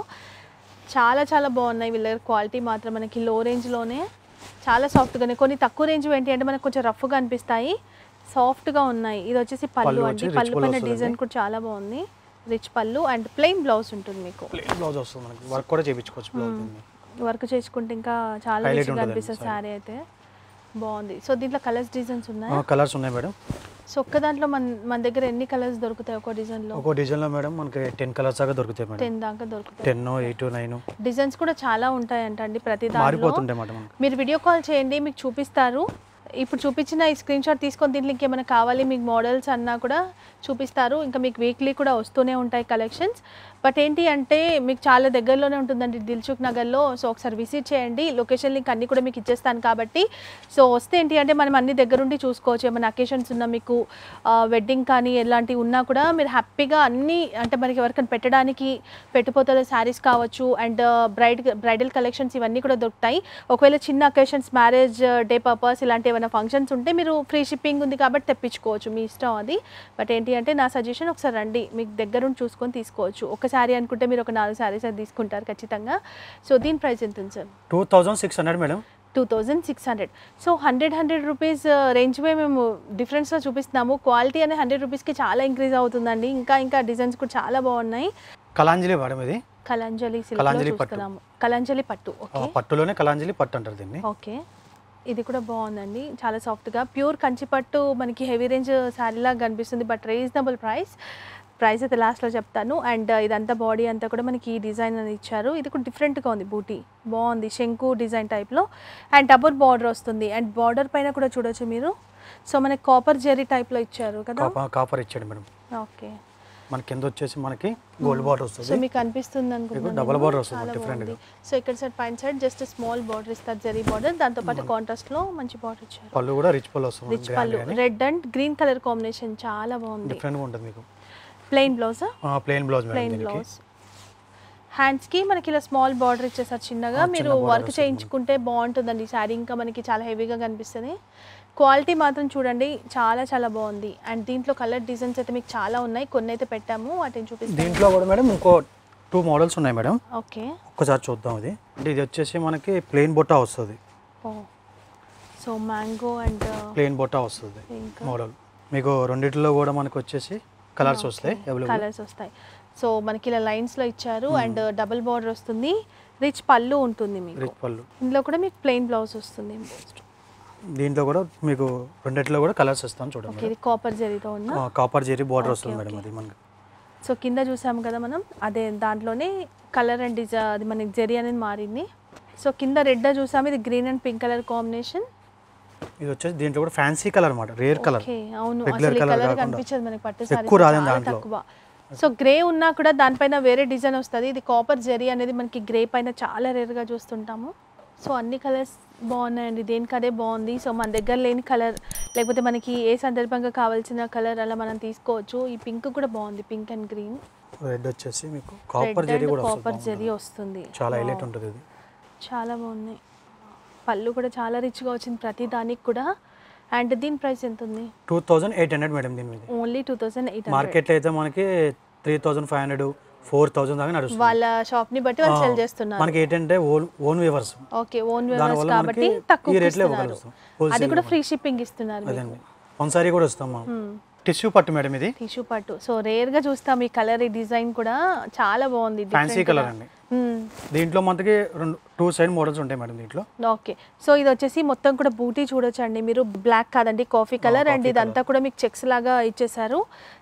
చాలా చాలా బాగున్నాయి వీళ్ళ దగ్గర క్వాలిటీ మాత్రం మనకి లో రేంజ్లోనే చాలా సాఫ్ట్గానే కొన్ని తక్కువ రేంజ్ ఏంటి అంటే మనకు కొంచెం రఫ్గా అనిపిస్తాయి సాఫ్ట్గా ఉన్నాయి ఇది వచ్చేసి పళ్ళు పళ్ళు అండి వచ్చి rich పళ్ళు పళ్ళు పైన వస్తుందండి. డిజైన్ కూడా చాలా బాగుంది రిచ్ పళ్ళు అండ్ ప్లెయిన్ బ్లౌజ్ ఉంటుంది మీకు ప్లేన్ బ్లౌజ్ వస్తుంది మనకి వర్క్ కూడా చేయించుకోవచ్చు బ్లౌజ్ దీన్ని వర్క్ చేసుకుంటే ఇంకా చాలా Highlight రిచ్గా ఉంటుందండి అనిపిస్తుంది saree. శారీ అయితే బాగుంది సో దీంట్లో కలర్స్ డిజైన్స్ ఉన్నాయి కలర్స్ ఉన్నాయి మేడం సో ఒక్క దాంట్లో మన మన దగ్గర ఎన్ని కలర్స్ దొరుకుతాయి ఒక డిజైన్లో ఒక్కో డిజైన్లో మేడం మనకి టెన్ కలర్స్ దాకా దొరుకుతాయి మేడం టెన్ దాకా దొరుకుతాయి టెన్ ఎయిట్ నైన్ డిజైన్స్ కూడా చాలా ఉంటాయంట అండి ప్రతి దాంట్లో మారిపోతుంటాయి మేడం మనకి మీరు వీడియో కాల్ చేయండి మీకు చూపిస్తారు ఇప్పుడు చూపించిన ఈ స్క్రీన్ షాట్ తీసుకొని దీంట్లో ఇంకేమైనా కావాలి మీకు మోడల్స్ అన్నా కూడా చూపిస్తారు ఇంకా మీకు వీక్లీ కూడా వస్తూనే ఉంటాయి కలెక్షన్స్ బట్ ఏంటి అంటే మీకు చాలా దగ్గరలోనే ఉంటుందండి దిల్చుక్ నగర్లో సో ఒకసారి విజిట్ చేయండి లొకేషన్ లింక్ అన్నీ కూడా మీకు ఇచ్చేస్తాను కాబట్టి సో వస్తే ఏంటి అంటే మనం అన్ని దగ్గరుండి చూసుకోవచ్చు ఏమైనా అకేషన్స్ ఉన్నా మీకు వెడ్డింగ్ కానీ ఎలాంటివి ఉన్నా కూడా మీరు హ్యాపీగా అన్నీ అంటే మనకి ఎవరికైనా పెట్టడానికి పెట్టిపోతుందో శారీస్ కావచ్చు అండ్ బ్రైడ్ బ్రైడల్ కలెక్షన్స్ ఇవన్నీ కూడా దొరుకుతాయి ఒకవేళ చిన్న అకేషన్స్ మ్యారేజ్ డే పర్పస్ ఇలాంటి ఏమైనా ఫంక్షన్స్ ఉంటే మీరు ఫ్రీ షిప్పింగ్ ఉంది కాబట్టి తెప్పించుకోవచ్చు మీ ఇష్టం అది బట్ ఏంటి అంటే నా సజెషన్ ఒకసారి రండి మీకు దగ్గరుండి చూసుకొని తీసుకోవచ్చు ఒక శారీ అనుకుంటే మీరు ఒక నాలుగు శారీస్ అది తీసుకుంటారు ఖచ్చితంగా సో దీని ప్రైస్ ఎంత ఉంది sir two thousand six hundred madam two thousand six hundred so hundred hundred rupees రేంజ్వే మేము డిఫరెన్స్లో చూపిస్తున్నాము క్వాలిటీ అనేది హండ్రెడ్ రూపీస్కి చాలా ఇంక్రీజ్ అవుతుందండి ఇంకా ఇంకా డిజైన్స్ కూడా చాలా బాగున్నాయి కలాంజలి మేడం ఇది కలంజలి సిల్క్లో కలాంజలి పట్టు. చూస్తున్నాము కలంజలి పట్టు ఆ, ఓకే పట్టులోనే కలాంజలి పట్టు అంటారు దీన్ని ఓకే ఇది కూడా బాగుందండి చాలా సాఫ్ట్గా ప్యూర్ కంచి పట్టు మనకి హెవీ రేంజ్ శారీలాగా కనిపిస్తుంది బట్ రీజనబుల్ ప్రైస్ ప్రైస్ అయితే లాస్ట్లో చెప్తాను అండ్ ఇదంతా బాడీ అంతా కూడా మనకి ఈ డిజైన్ అనేది ఇచ్చారు ఇది కూడా డిఫరెంట్గా ఉంది బూటీ బాగుంది శంకు డిజైన్ టైప్లో అండ్ డబుల్ బార్డర్ వస్తుంది అండ్ బార్డర్ పైన కూడా చూడొచ్చు మీరు సో మనకి కాపర్ జెరీ టైప్లో ఇచ్చారు కదా కాపర్ కాపర్ ఇచ్చాడు మేడం ఓకే మన కింద వచ్చేసి మనకి గోల్డ్ బార్డర్ సో వస్తుంది మీకు అనిపిస్తుంది అనుకుంటున్నాను double నేను. border వస్తుంది చాలా different బాగుంది సో ఇక్కడ సైడ్ పైన సైడ్ జస్ట్ స్మాల్ బార్డర్ ఇస్తారు జరీ బార్డర్ దాంతో పాటు కాంట్రాస్ట్ లో మంచి బార్డర్ ఇచ్చారు పళ్ళు కూడా రిచ్ పళ్ళు వస్తుంది రిచ్ పళ్ళు red and green colour combination చాలా బాగుంది డిఫరెంట్గా ఉంటుంది మీకు plain blouse plain blouse madam plain దీనికి బ్లౌజ్ హ్యాండ్స్ కి మనకి ఇలా స్మాల్ బార్డర్ ఇచ్చేసారు చిన్నగా ఆ, చిన్న మీరు border వర్క్ వస్తుంది చేయించుకుంటే బాగుంటుందండి శారీ ఇంకా మనకి చాలా హెవీగా కనిపిస్తుంది క్వాలిటీ మాత్రం చూడండి చాలా చాలా బాగుంది అండ్ దీంట్లో కలర్ డిజైన్స్ అయితే మీకు చాలా ఉన్నాయి కొన్ని అయితే పెట్టాము వాటిని చూపిస్తాను దీంట్లో కూడా మేడం ఇంకో టూ మోడల్స్ ఉన్నాయి మేడం ఓకే ఒక్కసారి చూద్దాం ఇది అంటే ఇది వచ్చేసి మనకి ప్లెయిన్ బొట్టా వస్తుంది ఓ సో మ్యాంగో అండ్ ప్లెయిన్ బొట్టా వస్తుంది ఇంకా మోడల్ మీకు రెండిట్లో కూడా మనకు వచ్చేసి కలర్స్ వస్తాయి అవైలబుల్ కలర్స్ వస్తాయి సో మనకి ఇలా లైన్స్ లో ఇచ్చారు అండ్ డబుల్ బార్డర్ వస్తుంది రిచ్ పళ్ళు ఉంటుంది మీకు రిచ్ పళ్ళు ఇందులో కూడా మీకు ప్లెయిన్ బ్లౌజ్ వస్తుంది దీంట్లో కూడా మీకు రెండిట్లో కూడా కలర్స్ ఇస్తాను చూడండి ఓకే ఇది కాపర్ జరీతో ఉన్న కాపర్ జెరీ బార్డర్ వస్తుంది Okay, మేడం okay. అది మనకి సో కింద చూసాము కదా మనం అదే దాంట్లోనే కలర్ అండ్ డిజైన్ అది మనకి జరీ అనేది మారింది సో కింద రెడ్ చూసాము ఇది green and pink colour combination ఇది వచ్చేసి దీంట్లో కూడా ఫ్యాన్సీ కలర్ అనమాట రేర్ కలర్ ఓకే అవును Regular అసలు ఈ colour కలర్ కాకుండా. కనిపించదు మనకి పట్టు ఎక్కువ సారీ రాదండి దాంట్లో. తక్కువ సో గ్రే ఉన్నా కూడా దానిపైన వేరే డిజైన్ వస్తుంది ఇది కాపర్ జరీ అనేది మనకి గ్రే పైన చాలా రేర్గా చూస్తుంటాము సో అన్ని కలర్స్ బాగున్నాయండి దేనికి అదే బాగుంది సో మన దగ్గర లేని కలర్ లేకపోతే మనకి ఏ సందర్భంగా కావాల్సిన కలర్ అలా మనం తీసుకోవచ్చు ఈ పింక్ కూడా బాగుంది పింక్ అండ్ గ్రీన్ రెడ్ వచ్చేసి మీకు కాపర్ జెరీ కూడా కాపర్ వస్తుంది జరీ వస్తుంది చాలా హైలైట్ ఉంటుంది ఇది చాలా బాగున్నాయి పళ్ళు కూడా చాలా రిచ్గా వచ్చింది ప్రతి దానికి కూడా అండ్ దీని ప్రైస్ ఎంత ఉంది two thousand eight hundred madam దీని మీద only two thousand eight hundred మార్కెట్లో అయితే మనకి three thousand five hundred four thousand దాకా నడుస్తుంది వాళ్ళ షాప్ ని బట్టి వాళ్ళు సెల్ ఆ, చేస్తున్నారు మనకి ఏంటంటే own own viewers okay own దానివల్ల వ్యూవర్స్ కాబట్టి మనకి తక్కువ ఈ రేట్లో ఇస్తున్నారు ఇవ్వగలుగుతాం. అది Wholesale కూడా గా ఫ్రీ షిప్పింగ్ ఇస్తున్నారు అదండి వన్ సారీ కూడా వస్తాం మనం టిష్యూ పట్టు మేడం ఇది టిష్యూ పట్టు సో రేర్ గా చూస్తాం ఈ కలర్ ఈ డిజైన్ కూడా చాలా బాగుంది ఫ్యాన్సీ different కలర్ గా. అండి మ్మ్. దీంట్లో మనకి రెండు టూ సైడ్ మోడల్స్ ఉంటాయి మేడం దీంట్లో ఓకే సో ఇది వచ్చేసి మొత్తం కూడా బూటీ చూడొచ్చండి మీరు బ్లాక్ కాదండి కాఫీ కలర్ అండ్ coffee ఇదంతా కూడా మీకు చెక్స్ లాగా ఇచ్చేసారు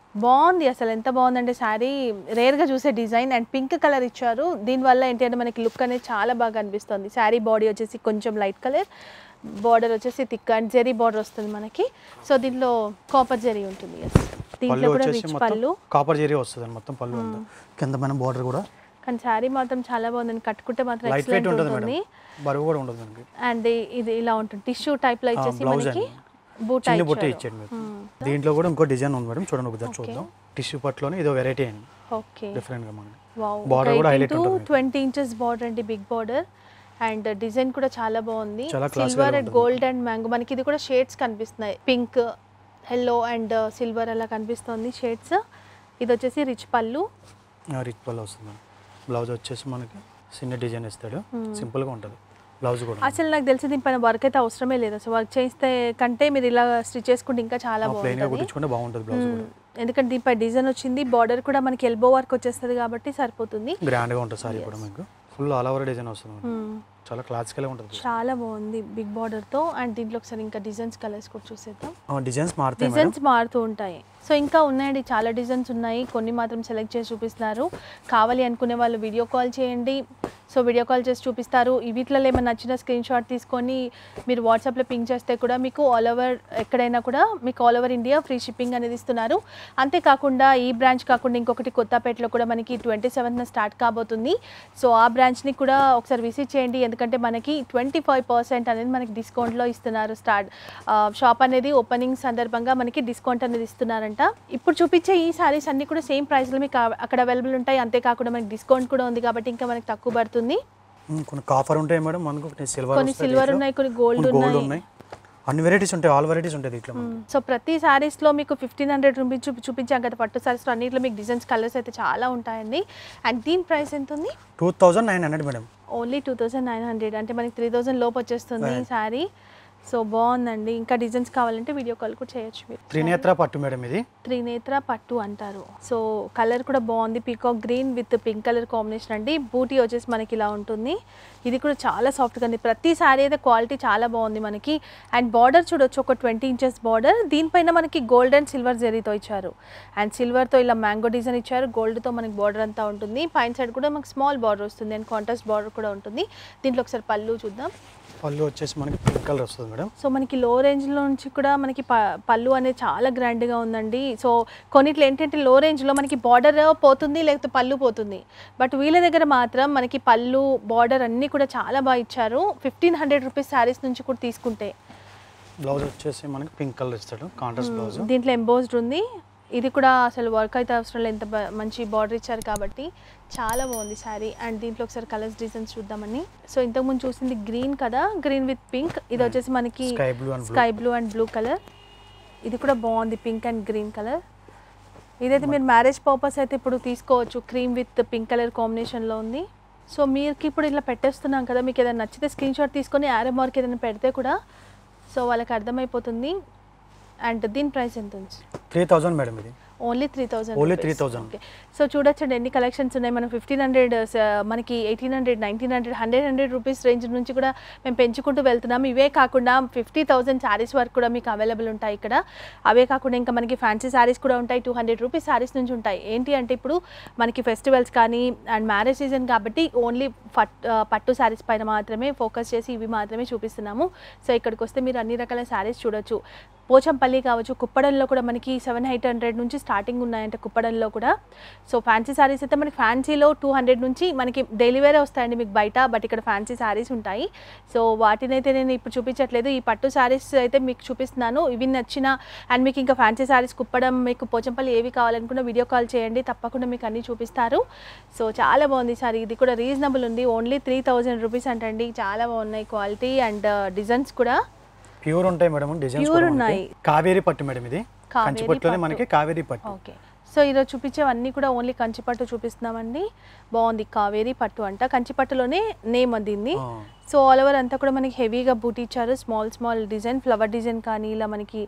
బాగుంది అసలు ఎంత బాగుందంటే శారీ రేర్గా చూసే డిజైన్ అండ్ పింక్ కలర్ ఇచ్చారు దీనివల్ల ఏంటి అంటే మనకి లుక్ అనేది చాలా బాగా అనిపిస్తుంది శారీ బాడీ వచ్చేసి కొంచెం లైట్ కలర్ బార్డర్ వచ్చేసి థిక్ అండ్ జెరీ బార్డర్ వస్తుంది మనకి సో దీంట్లో కాపర్ జెరీ ఉంటుంది yes. దీంట్లో పళ్ళు కూడా వచ్చేసి రిచ్ మొత్తం పళ్ళు కాపర్ జెరీ వస్తుంది మొత్తం పళ్ళు ఉంది కింద మన బార్డర్ కూడా కానీ శారీ మాత్రం చాలా బాగుంది కట్టుకుంటే మాత్రం లైట్ వెయిట్ ఎక్సలెంట్ ఉంటుంది ఉంటుంది మేడం బరువు కూడా ఉండదు మనకి అండ్ ఇది ఇలా ఉంటుంది టిష్యూ టైప్ లో ఇచ్చేసి బ్లౌజ్ మనకి అండి. బూటా చిన్న బుట్టే ఇచ్చారు ఇచ్చాడు మీకు దీంట్లో కూడా ఇంకో డిజైన్ ఉంది మేడం చూడండి ఒకసారి చూద్దాం టిష్యూ పట్టులోనే ఇదో వెరైటీ అండి ఓకే డిఫరెంట్ గా మనకి వావ్ Border కూడా highlight ఉంటుంది మీకు. ట్వంటీ ఇంచెస్ బార్డర్ అండి బిగ్ బార్డర్ అండ్ డిజైన్ కూడా చాలా బాగుంది చాలా classy గా సిల్వర్ అండ్ ఉంటుంది. గోల్డ్ అండ్ మ్యాంగో మనకి ఇది కూడా షేడ్స్ కనిపిస్తున్నాయి పింక్ ఎల్లో అండ్ సిల్వర్ అలా కనిపిస్తుంది షేడ్స్ ఇది వచ్చేసి రిచ్ పళ్ళు రిచ్ పళ్ళు వస్తుంది మేడం బ్లౌజ్ వచ్చేసి మనకి చిన్న డిజైన్ ఇస్తాడు సింపుల్ గా ఉంటుంది బ్లౌజ్ కూడా అసలు నాకు తెలిసి దీనిపైన వర్క్ అయితే అవసరమే లేదు అసలు వర్క్ చేస్తే కంటే మీరు ఇలా స్టిచ్ చేసుకుంటే ఇంకా చాలా ప్లెయిన్ గా బాగుంటుంది కుట్టించుకుంటే బాగుంటుంది బ్లౌజ్ కూడా ఎందుకంటే దీనిపై డిజైన్ వచ్చింది బార్డర్ కూడా మనకి ఎల్బో వర్క్ వచ్చేస్తుంది కాబట్టి సరిపోతుంది గ్రాండ్ గా ఉంటుంది సారీ కూడా మీకు ఫుల్ ఆల్ ఓవర్ డిజైన్ వస్తుంది మనకి. మ్మ్. చాలా క్లాసికల్ గా ఉంటుంది చాలా బాగుంది బిగ్ బార్డర్ తో అండ్ దీంట్లో ఒకసారి ఇంకా డిజైన్స్ కలర్స్ కూడా చూసేద్దాం డిజైన్స్ మారుతాయి మేడం డిజైన్స్ మారుతూ ఉంటాయి సో ఇంకా ఉన్నాయండి చాలా డిజైన్స్ ఉన్నాయి కొన్ని మాత్రం సెలెక్ట్ చేసి చూపిస్తున్నారు కావాలి అనుకునే వాళ్ళు వీడియో కాల్ చేయండి సో వీడియో కాల్ చేసి చూపిస్తారు ఈ వీటిలో ఏమైనా నచ్చిన స్క్రీన్ షాట్ తీసుకొని మీరు వాట్సాప్లో పింక్ చేస్తే కూడా మీకు ఆల్ ఓవర్ ఎక్కడైనా కూడా మీకు all over India free shipping అనేది ఇస్తున్నారు అంతేకాకుండా ఈ బ్రాంచ్ కాకుండా ఇంకొకటి కొత్తపేటలో కూడా మనకి ట్వంటీ సెవెంత్న స్టార్ట్ కాబోతుంది సో ఆ బ్రాంచ్ని కూడా ఒకసారి విజిట్ చేయండి ఎందుకంటే మనకి ట్వంటీ ఫైవ్ పర్సెంట్ అనేది మనకి డిస్కౌంట్లో ఇస్తున్నారు స్టార్ట్ షాప్ అనేది ఓపెనింగ్ సందర్భంగా మనకి డిస్కౌంట్ అనేది ఇస్తున్నారంట ఇప్పుడు చూపించే ఈ సారీస్ అన్ని కూడా సేమ్ ప్రైస్లో మీకు ఆ- అక్కడ అవైలబుల్ ఉంటాయి అంతేకాకుండా మనకి డిస్కౌంట్ కూడా ఉంది కాబట్టి ఇంకా మనకి తక్కువ పడుతుంది మ్మ్, కొన్ని కాఫర్ ఉంటాయి మేడం మనకు సిల్వర్ కొన్ని సిల్వర్ ఉన్నాయి కొన్ని గోల్డ్ గోల్డ్ ఉన్నాయి ఉన్నాయి అన్ని వెరైటీస్ ఉంటాయి ఆల్ వెరైటీస్ ఉంటాయి దీంట్లో మనకి. సో ప్రతి సారీస్లో మీకు ఫిఫ్టీన్ హండ్రెడ్ రూపీస్ చూపి చూపించాం కదా పట్టు సారీస్లో అన్నింటిలో మీకు డిజైన్స్ కలర్స్ అయితే చాలా ఉంటాయండి అండ్ దీని ప్రైస్ ఎంత ఉంది two thousand nine hundred madam only two thousand nine hundred అంటే మనకి త్రీ థౌజండ్ లోపు వచ్చేస్తుంది ఈ శారీ సో బాగుందండి ఇంకా డిజైన్స్ కావాలంటే వీడియో కాల్ కూడా చేయొచ్చు మీరు త్రినేత్ర పట్టు మేడం ఇది త్రినేత్ర పట్టు అంటారు సో కలర్ కూడా బాగుంది peacock green with pink colour combination అండి బూటీ వచ్చేసి మనకి ఇలా ఉంటుంది ఇది కూడా చాలా సాఫ్ట్గా ఉంది ప్రతి సారీ అయితే క్వాలిటీ చాలా బాగుంది మనకి అండ్ బార్డర్ చూడొచ్చు ఒక ట్వంటీ ఇంచెస్ బార్డర్ దీనిపైన మనకి గోల్డ్ అండ్ సిల్వర్ జరీతో ఇచ్చారు అండ్ సిల్వర్తో ఇలా మ్యాంగో డిజైన్ ఇచ్చారు గోల్డ్తో మనకి బార్డర్ అంతా ఉంటుంది పైన సైడ్ కూడా మనకి స్మాల్ బార్డర్ వస్తుంది అండ్ కాంట్రాస్ట్ బార్డర్ కూడా ఉంటుంది దీంట్లో ఒకసారి పళ్ళు చూద్దాం పళ్ళు వచ్చేసి మనకి పింక్ కలర్ వస్తుంది మేడం సో మనకి లో రేంజ్లో నుంచి కూడా మనకి ప పళ్ళు అనేది చాలా గ్రాండ్గా ఉందండి సో కొన్నిట్లో ఏంటంటే లో రేంజ్లో మనకి బార్డర్ పోతుంది లేకపోతే పళ్ళు పోతుంది బట్ వీళ్ళ దగ్గర మాత్రం మనకి పళ్ళు బార్డర్ అన్నీ కూడా చాలా బాగా ఇచ్చారు ఫిఫ్టీన్ హండ్రెడ్ రూపీస్ శారీస్ నుంచి కూడా తీసుకుంటే బ్లౌజ్ వచ్చేసి మనకి పింక్ కలర్ ఇస్తాడు కాంట్రాస్ట్ బ్లౌజ్ దీంట్లో ఎంబోజ్డ్ ఉంది ఇది కూడా అసలు వర్క్ అయితే అవసరం లేదు ఎంత బ- మంచి బార్డర్ ఇచ్చారు కాబట్టి చాలా బాగుంది శారీ అండ్ దీంట్లో ఒకసారి కలర్స్ డిజైన్స్ చూద్దామని సో ఇంతకుముందు చూసింది గ్రీన్ కదా గ్రీన్ విత్ పింక్ ఇది వచ్చేసి మనకి sky blue and blue sky blue and blue colour ఇది కూడా బాగుంది పింక్ అండ్ గ్రీన్ కలర్ ఇదైతే మీరు మ్యారేజ్ పర్పస్ అయితే ఇప్పుడు తీసుకోవచ్చు క్రీమ్ విత్ పింక్ కలర్ కాంబినేషన్లో ఉంది సో మీకు ఇప్పుడు ఇలా పెట్టేస్తున్నాం కదా మీకు ఏదైనా నచ్చితే స్క్రీన్ షాట్ తీసుకొని ఆరో మార్క్ ఏదైనా పెడితే కూడా సో వాళ్ళకి అర్థమైపోతుంది అండ్ దీని ప్రైస్ ఎంత ఉంది త్రీ థౌజండ్ మేడం ఇది only three thousand Only 3000. Okay so చూడొచ్చండి ఎన్ని కలెక్షన్స్ ఉన్నాయి మనం ఫిఫ్టీన్ హండ్రెడ్ మనకి eighteen hundred nineteen hundred hundred hundred rupees range నుంచి కూడా మేము పెంచుకుంటూ వెళ్తున్నాం ఇవే కాకుండా ఫిఫ్టీ థౌసండ్ శారీస్ వరకు కూడా మీకు అవైలబుల్ ఉంటాయి ఇక్కడ అవే కాకుండా ఇంకా మనకి ఫ్యాన్సీ శారీస్ కూడా ఉంటాయి టూ హండ్రెడ్ రూపీస్ శారీస్ నుంచి ఉంటాయి ఏంటి అంటే ఇప్పుడు మనకి ఫెస్టివల్స్ కానీ అండ్ మ్యారేజ్ సీజన్ కాబట్టి ఓన్లీ పట్ ఆ, పట్టు శారీస్ పైన మాత్రమే ఫోకస్ చేసి ఇవి మాత్రమే చూపిస్తున్నాము సో ఇక్కడికి వస్తే మీరు అన్ని రకాల శారీస్ చూడొచ్చు పోచంపల్లి కావచ్చు కుప్పడంలో కూడా మనకి సెవెన్ ఎయిట్ హండ్రెడ్ నుంచి స్టార్టింగ్ ఉన్నాయంట కుప్పడంలో కూడా సో ఫ్యాన్సీ శారీస్ అయితే మనకి ఫ్యాన్సీలో టూ హండ్రెడ్ నుంచి మనకి డైలీ వేరే వస్తాయండి మీకు బయట బట్ ఇక్కడ ఫ్యాన్సీ శారీస్ ఉంటాయి సో వాటిని అయితే నేను ఇప్పుడు చూపించట్లేదు ఈ పట్టు శారీస్ అయితే మీకు చూపిస్తున్నాను ఇవి నచ్చిన అండ్ మీకు ఇంకా ఫ్యాన్సీ శారీస్ కుప్పడం మీకు పోచంపల్లి ఏవి కావాలనుకున్న వీడియో కాల్ చేయండి తప్పకుండా మీకు అన్నీ చూపిస్తారు సో చాలా బాగుంది సార్ ఇది కూడా రీజనబుల్ ఉంది ఓన్లీ త్రీ థౌజండ్ రూపీస్ అంటండి చాలా బాగున్నాయి క్వాలిటీ అండ్ డిజైన్స్ కూడా ప్యూర్ ఉంటాయి మేడం డిజైన్స్ Pure ఉన్నాయి. కావేరి పట్టు మేడం ఇది కావేరి కంచిపట్టులోనే పట్టు. మనకి కావేరి పట్టు ఓకే సో ఈరోజు చూపించేవన్నీ కూడా ఓన్లీ కంచిపట్టు చూపిస్తున్నామండి బాగుంది కావేరి పట్టు అంట కంచిపట్టులోనే నేమ్ దీన్ని ఆ. సో ఆల్ ఓవర్ అంతా కూడా మనకి హెవీగా బూటీ ఇచ్చారు small small design flower design కానీ ఇలా మనకి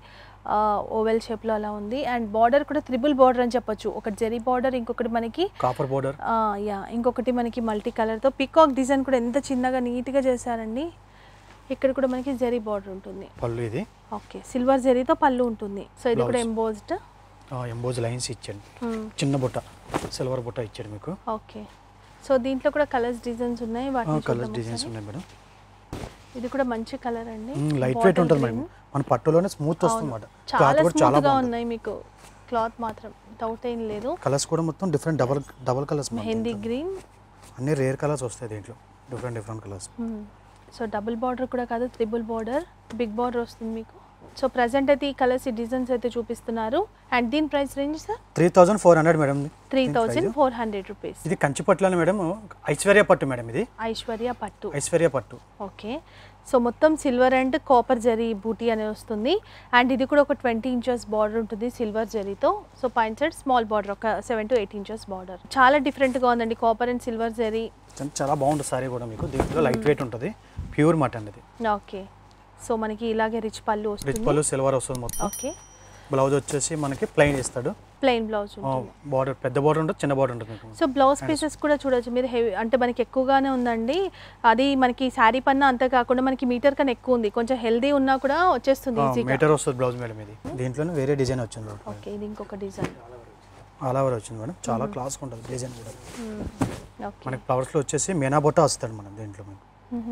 ఓవెల్ షేప్లో అలా ఉంది అండ్ బార్డర్ కూడా త్రిబుల్ బార్డర్ అని చెప్పొచ్చు ఒకటి జెరీ బార్డర్ ఇంకొకటి మనకి కాపర్ బోర్డర్ ఆ, యా ఇంకొకటి మనకి మల్టీ కలర్తో పికాక్ డిజైన్ కూడా ఎంత చిన్నగా నీట్గా చేశారండి ఇక్కడ కూడా మనకి జెరీ బార్డర్ ఉంటుంది పళ్ళు ఇది ఓకే సిల్వర్ జెరీతో పళ్ళు ఉంటుంది సో ఇది కూడా Blouse. ఎంబోజ్డ్ ఎంబోజ్ లైన్స్ ఇచ్చాడు చిన్న బుట్ట సిల్వర్ బుట్ట ఇచ్చాడు మీకు ఓకే సో దీంట్లో కూడా కలర్స్ డిజైన్స్ ఉన్నాయి వాటిని కలర్స్ చూద్దాం డిజైన్స్ ఒకసారి. ఉన్నాయి మేడం ఇది కూడా మంచి కలర్ అండి లైట్ Bottle వెయిట్ ఉంటుంది green. మేడం మన పట్టులోనే స్మూత్ వస్తుంది అవును. అన్నమాట చాలా క్లాత్ కూడా చాలా స్మూత్ గా బాగుంటుంది ఉన్నాయి మీకు క్లాత్ మాత్రం డౌట్ ఏం లేదు కలర్స్ కూడా మొత్తం different double double colours mehndi green అన్ని రేర్ కలర్స్ వస్తాయి దీంట్లో different different colours so double border కూడా కాదు త్రిబుల్ బార్డర్ బిగ్ బార్డర్ వస్తుంది మీకు సో ప్రజెంట్ అయితే ఈ కలర్స్ ఈ డిజైన్స్ అయితే చూపిస్తున్నారు అండ్ దీని price range sir three thousand four hundred madam three దీని thousand price? Four hundred rupees ఇది కంచి పట్టులోనే మేడం ఐశ్వర్య పట్టు మేడం ఇది ఐశ్వర్య పట్టు ఐశ్వర్య పట్టు ఓకే సో మొత్తం సిల్వర్ అండ్ కాపర్ జరీ బూటీ అనేది వస్తుంది అండ్ ఇది కూడా ఒక ట్వంటీ ఇంచెస్ బార్డర్ ఉంటుంది సిల్వర్ జరీతో సో పైన సైడ్ స్మాల్ బార్డర్ ఒక seven to eight inches border చాలా డిఫరెంట్గా ఉందండి కాపర్ అండ్ సిల్వర్ జరీ చా- చాలా బాగుంటుంది సారీ కూడా మీకు దీంట్లో లైట్ వెయిట్ ఉంటుంది ప్యూర్ మటన్ ఇది ఓకే సో మనకి ఇలాగే రిచ్ పళ్ళు రిచ్ వస్తుంది పళ్ళు సిల్వర్ వస్తుంది మొత్తం ఓకే బ్లౌజ్ వచ్చేసి మనకి ప్లెయిన్ ఇస్తాడు ప్లెయిన్ బ్లౌజ్ ఉంటుంది బార్డర్ పెద్ద బార్డర్ ఉంటుంది చిన్న బార్డర్ ఉంటుంది మీకు సో బ్లౌజ్ పీసెస్ కూడా చూడొచ్చు మీరు హెవీ అంటే మనకి ఎక్కువగానే ఉందండి అది మనకి శారీ పన్న అంతే కాకుండా మనకి మీటర్ కన్నా ఎక్కువ ఉంది కొంచెం హెల్దీ ఉన్నా కూడా వచ్చేస్తుంది ఈజీగా మీటర్ వస్తుంది బ్లౌజ్ మేడం ఇది దీంట్లోనే వేరే డిజైన్ వచ్చింది మేడం ఓకే ఇది ఇంకొక డిజైన్ ఆల్ ఓవర్ వచ్చింది మేడం చాలా క్లాస్ ఉంటుంది డిజైన్ కూడా ఓకే మనకి ఫ్లవర్స్లో వచ్చేసి మీనా బొట్ట వస్తాడు మనం దీంట్లో మీకు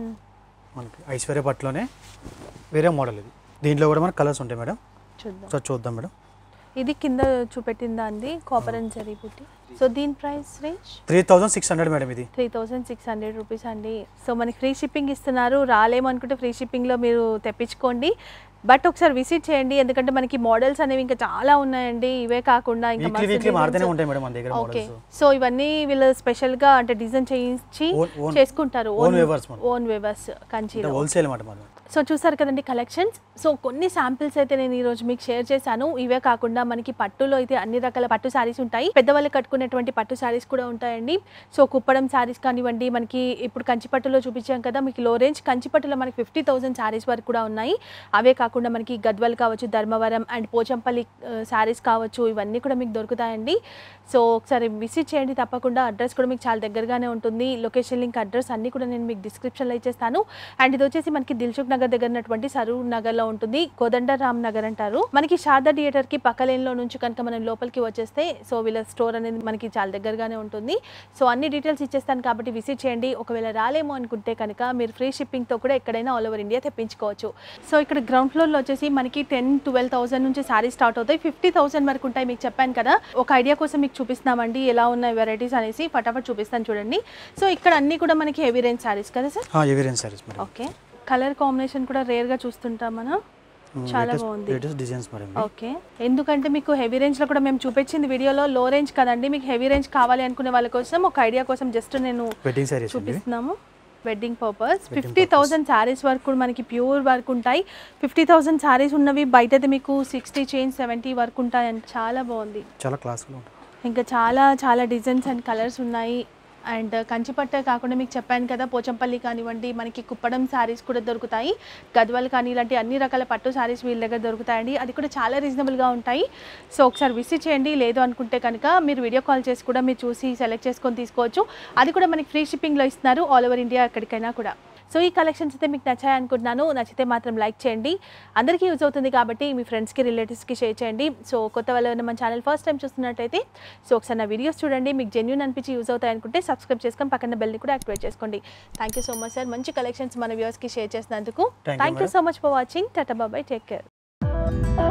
మనకి ఐశ్వర్య పట్టులోనే వేరే మోడల్ ఇది దీంట్లో కూడా మనకి కలర్స్ ఉంటాయి మేడం చూద్దాం సో చూద్దాం మేడం ఇది కింద చూపెట్టిందా అండి కాపర్ అండ్ జరీ బుట్టి సో దీని price range three thousand six hundred madam ఇది three thousand six hundred rupees అండి సో మనకి ఫ్రీ షిప్పింగ్ ఇస్తున్నారు రాలేమనుకుంటే ఫ్రీ షిప్పింగ్లో మీరు తెప్పించుకోండి బట్ ఒకసారి విజిట్ చేయండి ఎందుకంటే మనకి మోడల్స్ అనేవి ఇంకా చాలా ఉన్నాయండి ఇవే కాకుండా ఇంకా వీక్లీ మస్తు వీక్లీ మారుతూనే designs. ఉంటాయి మేడం మన దగ్గర ఓకే మోడల్స్ సో ఇవన్నీ వీళ్ళు స్పెషల్ గా అంటే డిజైన్ చేయించి Own- own- చేసుకుంటారు own weavers మనం. ఓన్ వేవర్స్ కంచిలో హోల్సేల్ అన్నమాట మనం సో చూసారు కదండి కలెక్షన్స్ సో కొన్ని శాంపిల్స్ అయితే నేను ఈ రోజు మీకు షేర్ చేశాను ఇవే కాకుండా మనకి పట్టులో అయితే అన్ని రకాల పట్టు శారీస్ ఉంటాయి పెద్దవాళ్ళు కట్టుకునేటువంటి పట్టు శారీస్ కూడా ఉంటాయండి సో కుప్పడం శారీస్ కానివ్వండి మనకి ఇప్పుడు కంచి పట్టులో చూపించాం కదా మీకు లో రేంజ్ కంచి పట్టులో మనకి ఫిఫ్టీ థౌసండ్ శారీస్ వరకు కూడా ఉన్నాయి అవే కాకుండా మనకి గద్వాల్ కావచ్చు ధర్మవరం అండ్ పోచంపల్లి శారీస్ కావచ్చు ఇవన్నీ కూడా మీకు దొరుకుతాయండి సో ఒకసారి విజిట్ చేయండి తప్పకుండా అడ్రస్ కూడా మీకు చాలా దగ్గరగానే ఉంటుంది లొకేషన్ లింక్ అడ్రస్ అన్నీ కూడా నేను మీకు డిస్క్రిప్షన్లో ఇచ్చేస్తాను అండ్ ఇది వచ్చేసి మనకి దిల్సుఖ్ నగర్ దగ్గర ఉన్నటువంటి సరూర్ నగర్లో ఉంటుంది కోదండరామ్ నగర్ అంటారు మనకి శారదా థియేటర్కి పక్క లేన్లో నుంచి కనుక మనం లోపలికి వచ్చేస్తే సో వీళ్ళ స్టోర్ అనేది మనకి చాలా దగ్గరగానే ఉంటుంది సో అన్ని డీటెయిల్స్ ఇచ్చేస్తాను కాబట్టి విజిట్ చేయండి ఒకవేళ రాలేమో అనుకుంటే కనుక మీరు ఫ్రీ షిప్పింగ్తో కూడా ఎక్కడైనా ఆల్ ఓవర్ ఇండియా తెప్పించుకోవచ్చు సో ఇక్కడ గ్రౌండ్ ఫ్లోర్లో వచ్చేసి మనకి టెన్ ట్వెల్వ్ థౌసండ్ నుంచి సారీస్ స్టార్ట్ అవుతాయి ఫిఫ్టీ థౌసండ్ వరకు ఉంటాయి మీకు చెప్పాను కదా ఒక ఐడియా కోసం మీకు చూపిస్తున్నామండి ఎలా ఉన్నాయి వెరైటీస్ అనేసి ఫటాఫట్ చూపిస్తాను చూడండి సో ఇక్కడ అన్ని కూడా మనకి హెవీ రేంజ్ సారీస్ కదా సార్ ఎవిరెన్స్ saris madam okay colour combination కూడా రేర్గా చూస్తుంటాం మనం చాలా బాగుంది లేటెస్ట్ డిజైన్స్ మేడం ఇవి. ఓకే ఎందుకంటే మీకు హెవీ రేంజ్లో కూడా మేము చూపించింది వీడియోలో లో రేంజ్ కదండి మీకు హెవీ రేంజ్ కావాలి అనుకునే వాళ్ళ కోసం ఒక ఐడియా కోసం జస్ట్ నేను వెడ్డింగ్ సారీస్ అండి చూపిస్తున్నాము wedding purpose fifty thousand saris వరకు కూడా మనకి ప్యూర్ వర్క్ ఉంటాయి ఫిఫ్టీ థౌసండ్ శారీస్ ఉన్నవి బయట అయితే మీకు సిక్స్టీ చేంజ్ సెవెంటీ వరకు ఉంటాయండి చాలా బాగుంది చాలా క్లాస్గా ఉంటుంది ఇంకా చాలా చాలా డిజైన్స్ అండ్ కలర్స్ ఉన్నాయి అండ్ కంచిపట్ట కాకుండా మీకు చెప్పాను కదా పోచంపల్లి కానివ్వండి మనకి కుప్పడం శారీస్ కూడా దొరుకుతాయి గద్వాల్ కానీ ఇలాంటి అన్ని రకాల పట్టు శారీస్ వీళ్ళ దగ్గర దొరుకుతాయండి అది కూడా చాలా రీజనబుల్గా ఉంటాయి సో ఒకసారి విజిట్ చేయండి లేదు అనుకుంటే కనుక మీరు వీడియో కాల్ చేసి కూడా మీరు చూసి సెలెక్ట్ చేసుకొని తీసుకోవచ్చు అది కూడా మనకి ఫ్రీ షిప్పింగ్లో ఇస్తున్నారు ఆల్ ఓవర్ ఇండియా ఎక్కడికైనా కూడా సో ఈ కలెక్షన్స్ అయితే మీకు నచ్చాయి అనుకుంటున్నాను నచ్చితే మాత్రం లైక్ చేయండి అందరికీ యూజ్ అవుతుంది కాబట్టి మీ ఫ్రెండ్స్కి రిలేటివ్స్కి షేర్ చేయండి సో కొత్త వాళ్ళు ఏమైనా మన ఛానల్ ఫస్ట్ టైం చూస్తున్నట్టయితే సో ఒకసారి నా వీడియోస్ చూడండి మీకు జెన్యున్ అనిపించి యూజ్ అవుతాయి అనుకుంటే సబ్స్క్రైబ్ చేసుకొని పక్కన బెల్ని కూడా యాక్టివేట్ చేసుకోండి thank you so much sir మంచి కలెక్షన్స్ మన వ్యూవర్స్కి షేర్ చేసినందుకు Thank you, thank you madam. So much for watching tata bye bye take care